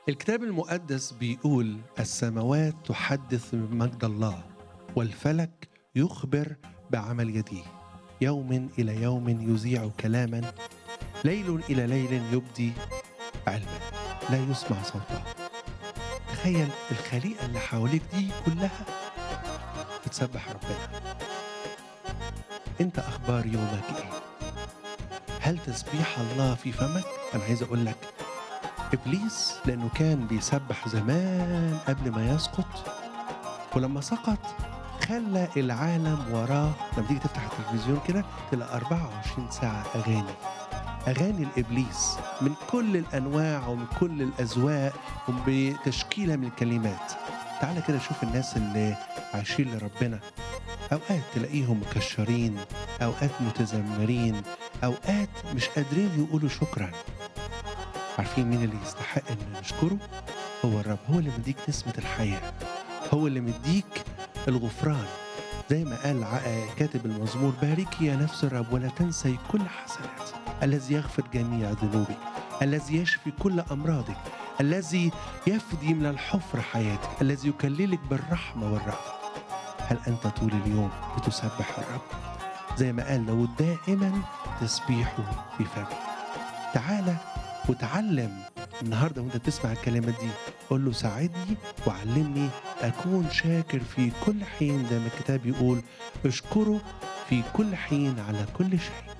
الكتاب المقدس بيقول السماوات تحدث مجد الله والفلك يخبر بعمل يديه يوم إلى يوم يذيع كلاما ليل إلى ليل يبدي علما لا يسمع صوته تخيل الخليقة اللي حواليك دي كلها بتسبح ربنا انت اخبار يومك ايه هل تسبيح الله في فمك انا عايز اقول لك ابليس لانه كان بيسبح زمان قبل ما يسقط ولما سقط خلى العالم وراه لما تيجي تفتح التلفزيون كده تلاقي 24 ساعه اغاني اغاني الابليس من كل الانواع ومن كل الاذواق وبتشكيله من الكلمات تعالى كده شوف الناس اللي عايشين لربنا اوقات تلاقيهم مكشرين اوقات متذمرين اوقات مش قادرين يقولوا شكرا عارفين مين اللي يستحق ان نشكره هو الرب هو اللي مديك نسمة الحياة هو اللي مديك الغفران زي ما قال ع- كاتب المزمور باركي يا نفس الرب ولا تنسي كل حسنات الذي يغفر جميع ذنوبك الذي يشفي كل أمراضك الذي يفدي من الحفر حياتك الذي يكللك بالرحمة والرأفة هل أنت طول اليوم بتسبح الرب زي ما قال له دائما تسبيحه في فمي تعالى وتعلم النهارده وانت بتسمع الكلمات دي قول له ساعدني وعلمني اكون شاكر في كل حين زي ما الكتاب يقول اشكره في كل حين على كل شيء